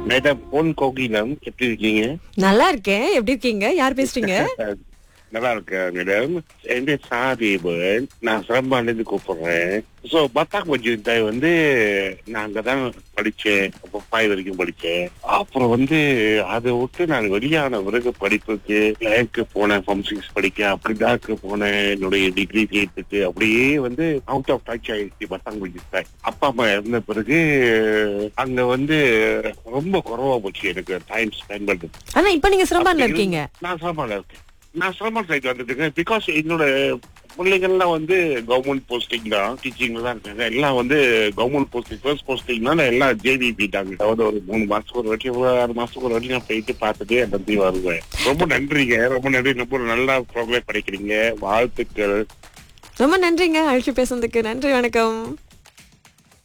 madam பொன் கோகிலம் எப்படி இருக்கீங்க நல்லா இருக்கேன் எப்படி இருக்கீங்க யார் பேசுறீங்க நல்லா இருக்கேன் மேடம் என் பேர் சாதேவன் நான் சிரம்பால இருந்து கூப்பிடுறேன் ஸோ பத்தாக் மஜூத்தாய் வந்து நான் அங்கதான் படிச்சேன் அப்போ பாய் வரைக்கும் படிச்சேன் அப்புறம் வந்து அதை விட்டு நான் வெளியான பிறகு படிப்புக்கு லேக்கு போனேன் ஃபார்ம் சிக்ஸ் படிக்க அப்படிதாக்கு போனேன் என்னுடைய டிகிரி கேட்டுட்டு அப்படியே வந்து அவுட் ஆஃப் டச் ஆயிடுச்சு பத்தாங் மஜூத்தாய் அப்பா அம்மா இறந்த பிறகு அங்க வந்து ரொம்ப குறவா போச்சு எனக்கு டைம் ஸ்பெண்ட் பண்றது ஆனா இப்ப நீங்க சிரம்பான்ல இருக்கீங்க நான் சிரமம்ல இருக்கேன் நான் சிரமம் சைட் வந்துட்டு இருக்கேன் பிகாஸ் என்னோட பிள்ளைகள்லாம் வந்து கவர்மெண்ட் போஸ்டிங் தான் டீச்சிங்ல தான் இருக்காங்க எல்லாம் வந்து கவர்மெண்ட் போஸ்டிங் ஃபர்ஸ்ட் போஸ்டிங்னால எல்லாம் ஜேவி போயிட்டாங்க அதாவது ஒரு மூணு மாசத்துக்கு ஒரு வாட்டி ஒரு ஆறு மாசத்துக்கு ஒரு வாட்டி நான் போயிட்டு பார்த்துட்டு எல்லாத்தையும் வருவேன் ரொம்ப நன்றிங்க ரொம்ப நன்றி ரொம்ப நல்லா ப்ரோக்ராம் படிக்கிறீங்க வாழ்த்துக்கள் ரொம்ப நன்றிங்க அழைச்சி பேசுனதுக்கு நன்றி வணக்கம்